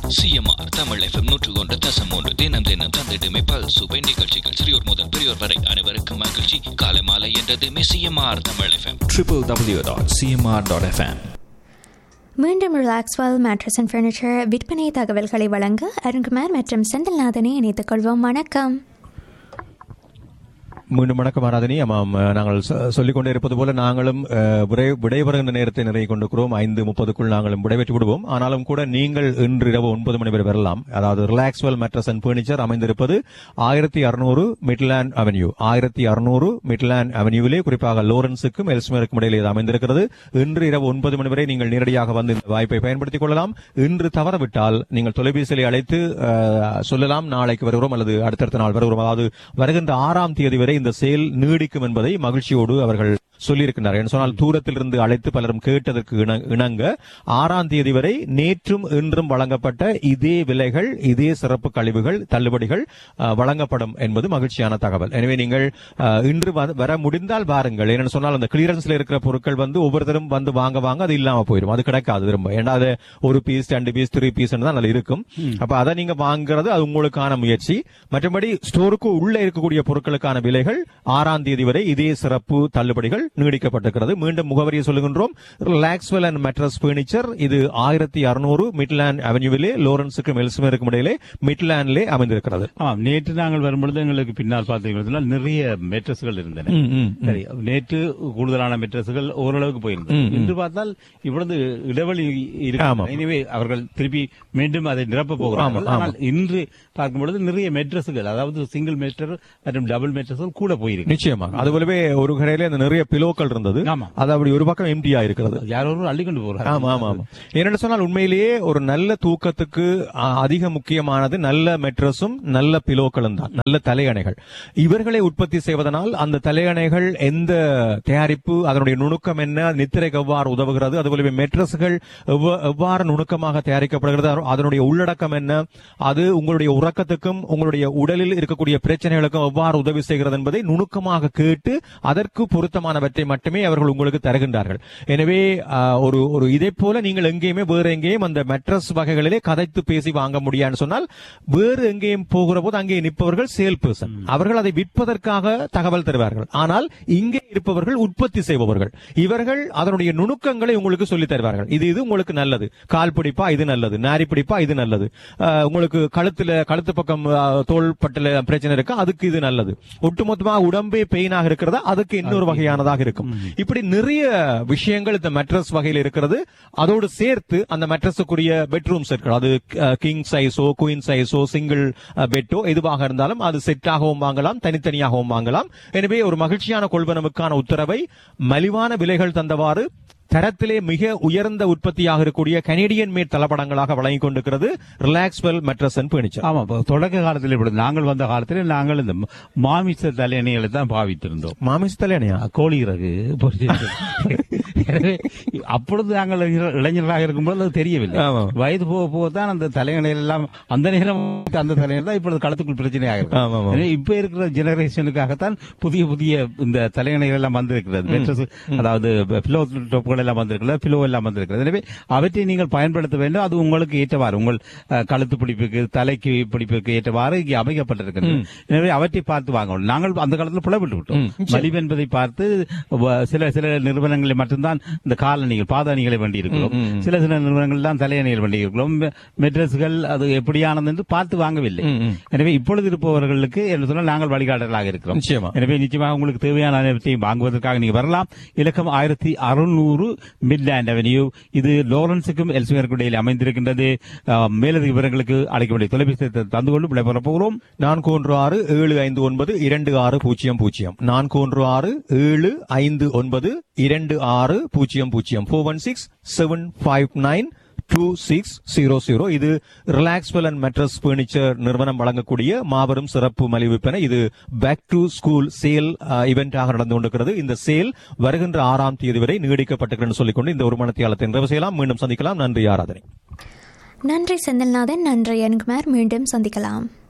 CMR Tamil FM நூற்று ஒன்று தசம் மூன்று தினம் தினம் தந்திடுமே பல் சுவை நிகழ்ச்சிகள் சிறியோர் முதல் பெரியோர் வரை அனைவருக்கும் மகிழ்ச்சி காலை மாலை என்றதுமே CMR Tamil FM triple W dot CMR dot FM மீண்டும் ரிலாக்ஸ்வெல் மேட்ரஸ் அண்ட் ஃபர்னிச்சர் விற்பனை தகவல்களை வழங்க அருண்குமார் மற்றும் செந்தில்நாதனை இணைத்துக் கொள்வோம் வணக்கம் மீண்டும் வணக்கம் ஆராதனி ஆமாம் அஹ், நாங்கள் சொ- சொல்லிக் கொண்டே இருப்பது போல நாங்களும் அஹ், விடை விடைபெறுகின்ற நேரத்தை நிறைய கொண்டிருக்கிறோம் ஐந்து முப்பதுக்குள் நாங்களும் விடைபெற்று விடுவோம் ஆனாலும் கூட நீங்கள் இன்று இரவு ஒன்பது மணி வரை வரலாம் அதாவது ரிலாக்ஸ்வெல் மேட்ரஸ் அண்ட் பர்னிச்சர் அமைந்திருப்பது ஆயிரத்தி அறுநூறு மிட்லாண்ட் அவென்யூ ஆயிரத்தி அறுநூறு மிட்லாண்ட் அவென்யூவிலே குறிப்பாக லோரன்ஸுக்கும் எல்ஸ்மேருக்கும் இடையிலே இது அமைந்திருக்கிறது இன்று இரவு ஒன்பது மணி வரை நீங்கள் நேரடியாக வந்து இந்த வாய்ப்பை பயன்படுத்திக் கொள்ளலாம் இன்று தவறவிட்டால் நீங்கள் தொலைபேசியில் அழைத்து அஹ், சொல்லலாம் நாளைக்கு வருகிறோம் அல்லது அடுத்தடுத்த நாள் வருகிறோம் அதாவது வருகின்ற ஆறாம் தேதி வரை இந்த செயல் நீடிக்கும் என்பதை மகிழ்ச்சியோடு அவர்கள் சொல்லியிருக்கிறார் என்று சொன்னால் தூரத்திலிருந்து அழைத்து பலரும் கேட்டதற்கு இண- இணங்க ஆறாம் தேதி வரை நேற்றும் இன்றும் வழங்கப்பட்ட இதே விலைகள் இதே சிறப்பு கழிவுகள் தள்ளுபடிகள் அஹ், வழங்கப்படும் என்பது மகிழ்ச்சியான தகவல் எனவே நீங்கள் அஹ், இன்று வ- வர முடிந்தால் வாருங்கள் ஏன்னு சொன்னால் அந்த கிளியரன்ஸ்ல இருக்கிற பொருட்கள் வந்து ஒவ்வொருத்தரும் வந்து வாங்க வாங்க அது இல்லாம போயிடும் அது கிடைக்காது திரும்ப ஏன்னா அது ஒரு பீஸ் ரெண்டு பீஸ் த்ரீ பீஸ் தான் அதுல இருக்கும் அப்ப அதை நீங்க வாங்குறது அது உங்களுக்கான முயற்சி மற்றபடி ஸ்டோருக்கு உள்ள இருக்கக்கூடிய பொருட்களுக்கான விலைகள் ஆறாம் தேதி வரை இதே சிறப்பு தள்ளுபடிகள் நீடிக்கப்பட்டிருக்கிறது மீண்டும் முகவரியை சொல்லுகின்றோம் லாக்ஸ்வெல் அண்ட் மெட்ரஸ் பர்னிச்சர் இது ஆயிரத்தி அறுநூறு மிட்லாண்ட் அவென்யூவிலே லோரன்ஸுக்கும் எல்ஸ்மேருக்கும் இடையிலே மிட்லாண்ட்லே அமைந்திருக்கிறது ஆமாம் நேற்று நாங்கள் வரும்பொழுது எங்களுக்கு பின்னால் பார்த்தீங்கன்னா நிறைய மெட்ரஸ்கள் இருந்தன ம், ம், ம். சரி நேற்று கூடுதலான மெட்ரஸ்கள் ஓரளவுக்கு போயிருந்தது இன்று பார்த்தால் இவ்வளவு இடைவெளி ஆமாம். இருக்கு எனவே அவர்கள் திருப்பி மீண்டும் அதை நிரப்ப போகிறார்கள் ஆமாம், ஆனால் இன்று பார்க்கும் பொழுது நிறைய மெட்ரஸ்கள் அதாவது சிங்கிள் மெட்ரஸ் மற்றும் டபுள் மெட்ரஸ்கள் கூட போயிருக்கு நிச்சயமாக அதுபோலவே ஒரு கடையில அந்த நிறைய பிலோக்கள் இருந்தது ஆமா. அது அப்படி ஒரு பக்கம் எம்டியா இருக்கிறது யாரோ ஒரு அள்ளிக்கொண்டு போறாங்க ஆமா ஆமா ஆமா என்னென்னு சொன்னால் உண்மையிலேயே ஒரு நல்ல தூக்கத்துக்கு அ, அதிக முக்கியமானது நல்ல மெட்ரஸும் நல்ல பிலோக்களும் தான் நல்ல தலையணைகள் இவர்களை உற்பத்தி செய்வதனால் அந்த தலையணைகள் எந்த தயாரிப்பு அதனுடைய நுணுக்கம் என்ன நித்திரைக்கு எவ்வாறு உதவுகிறது அதுபோலவே மெட்ரஸ்கள் எவ்வ- எவ்வாறு நுணுக்கமாக தயாரிக்கப்படுகிறது அது- அதனுடைய உள்ளடக்கம் என்ன அது உங்களுடைய உறக்கத்துக்கும் உங்களுடைய உடலில் இருக்கக்கூடிய பிரச்சனைகளுக்கும் எவ்வாறு உதவி செய்கிறது என்பதை நுணுக்கமாக கேட்டு அதற்கு பொருத்தமானவற்றை மட்டுமே அவர்கள் உங்களுக்கு தருகின்றார்கள் எனவே ஆஹ், ஒரு ஒரு இதை போல நீங்கள் எங்கேயுமே வேறு எங்கேயும் அந்த மெட்ரஸ் வகைகளிலே கதைத்து பேசி வாங்க முடியாதுன்னு சொன்னால் வேறு எங்கேயும் போகிற போது அங்கே நிற்பவர்கள் சேல் பர்சன் அவர்கள் அதை விற்பதற்காக தகவல் தருவார்கள் ஆனால் இங்கே இருப்பவர்கள் உற்பத்தி செய்பவர்கள் இவர்கள் அதனுடைய நுணுக்கங்களை உங்களுக்கு சொல்லித் தருவார்கள் இது இது உங்களுக்கு நல்லது கால் பிடிப்பா இது நல்லது நாரி பிடிப்பா இது நல்லது ஆஹ், உங்களுக்கு கழுத்துல கழுத்து பக்கம் ஆஹ், தோள் பட்டல பிரச்சனை இருக்கா அதுக்கு இது நல்லது ஒட்டுமொத்தமாக உடம்பே பெயினாக இருக்கிறதா அதுக்கு இன்னொரு வகையானதாக இருக்கும் இப்படி நிறைய விஷயங்கள் இந்த மெட்ரஸ் வகையில் இருக்கிறது அதோடு சேர்த்து அந்த மெட்ரஸுக்குரிய பெட்ரூம் செட்கள் அது கிங் சைஸோ குயின் சைஸோ சிங்கிள் பெட்டோ எதுவாக இருந்தாலும் அது செட்டாகவும் வாங்கலாம் தனித்தனியாகவும் வாங்கலாம் எனவே ஒரு மகிழ்ச்சியான கொள்வனவுக்கான உத்தரவை மலிவான விலைகள் தந்தவாறு தரத்திலே மிக உயர்ந்த உற்பத்தியாக இருக்கக்கூடிய கனேடியன் மேட் தளபடங்களாக வழங்கிக் கொண்டிருக்கிறது ரிலாக்ஸ்வெல் மெட்ரஸ் அண்ட் பர்னிச்சர் ஆமா இப்ப தொடக்க காலத்தில் இப்படி நாங்கள் வந்த காலத்தில் நாங்கள் இந்த மாமிச தலையணைகளை தான் பாவித்திருந்தோம் மாமிஸ் தலையணையா கோழி இறகு பொரிச்சது. எனவே அப்பொழுது நாங்கள் இள- இளைஞர்களாக இருக்கும்போது அது தெரியவில்லை ஆமா. வயது போக போக தான் அந்த தலையணைகள் எல்லாம் அந்த நேரம் அந்த தலையணை தான் இப்பொழுது களத்துக்குள் பிரச்சனையாக இருக்கு ஆமா, ஆமா. எனவே இப்ப இருக்கிற ஜெனரேஷனுக்காகத்தான் புதிய புதிய இந்த தலையணைகள் எல்லாம் வந்திருக்கிறது Mattress, அதாவது பிலோ டோப்புகள் எல்லாம் வந்திருக்கிறது பிலோ எல்லாம் வந்திருக்கிறது எனவே அவற்றை நீங்கள் பயன்படுத்த வேண்டும் அது உங்களுக்கு ஏற்றவாறு உங்கள் அஹ், கழுத்து பிடிப்புக்கு தலைக்கு பிடிப்புக்கு ஏற்றவாறு இங்கே அமைக்கப்பட்டிருக்கிறது எனவே அவற்றை பார்த்து வாங்கணும் நாங்கள் அந்த காலத்தில் புலப்பட்டு விட்டோம் மலிவு என்பதை பார்த்து வ- சில சில நிறுவனங்களில் மட்டும்தான் இந்த காலணிகள் பாதாணிகளை வேண்டி இருக்கிறோம் சில சில நிறுவனங்கள் தான் தலையணிகள் வேண்டி இருக்கிறோம் மெ- மெட்ரஸ்கள் அது எப்படியானது என்று பார்த்து வாங்கவில்லை எனவே இப்பொழுது இருப்பவர்களுக்கு என்று சொன்னால் நாங்கள் வழிகாட்டலாக இருக்கிறோம் நிச்சயமா. எனவே நிச்சயமாக உங்களுக்கு தேவையான அனைத்தையும் வாங்குவதற்காக நீங்க வரலாம் இலக்கம் ஆயிரத்தி அறுநூறு மிட்லேண்ட் அவென்யூ இது லாரன்ஸுக்கும் எல்ஸ்வேருக்கும் இடையில் அமைந்திருக்கின்றது அஹ், மேலதிக விவரங்களுக்கு அழைக்க வேண்டிய தொலைபேசி தந்து கொண்டு விடைபெற போகிறோம் நான்கு ஒன்று ஆறு ஏழு ஐந்து ஒன்பது இரண்டு ஆறு பூஜ்ஜியம் பூஜ்ஜியம் நான்கு ஒன்று ஆறு ஏழு ஐந்து ஒன்பது இரண்டு ஆறு பூஜ்ஜியம் பூஜ்ஜியம் four one six seven five nine two six zero zero இது ரிலாக்ஸ்வெல் அண்ட் மெட்ரஸ் பர்னிச்சர் நிறுவனம் வழங்கக்கூடிய மாபெரும் சிறப்பு மலிவு விற்பனை இது பேக் டு ஸ்கூல் சேல் இவெண்டாக நடந்து கொண்டிருக்கிறது இந்த சேல் வருகின்ற ஆறாம் தேதி வரை நீடிக்கப்பட்டிருக்கிறது சொல்லிக்கொண்டு இந்த ஒரு மனத்தியாலத்தை நிறைவு செய்யலாம் மீண்டும் சந்திக்கலாம் நன்றி ஆராதனை நன்றி செந்தில்நாதன் நன்றி அருண்குமார் மீண்டும் சந்திக்கலாம்